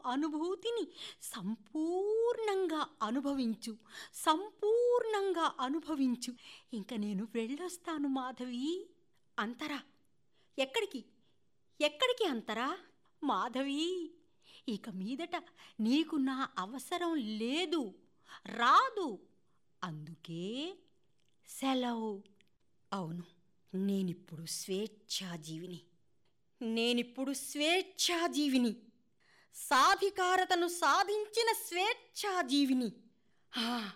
అనుభూతిని సంపూర్ణంగా అనుభవించు సంపూర్ణంగా అనుభవించు ఇంక నేను వెళ్ళొస్తాను మాధవి అంతరా ఎక్కడికి ఎక్కడికి అంతరా మాధవి ఇక మీదట నీకు నా అవసరం లేదు రాదు అందుకే సెలవు అవును నేనిప్పుడు స్వేచ్ఛాజీవిని నేనిప్పుడు స్వేచ్ఛాజీవిని సాధికారతను సాధించిన స్వేచ్ఛాజీవిని ఆ,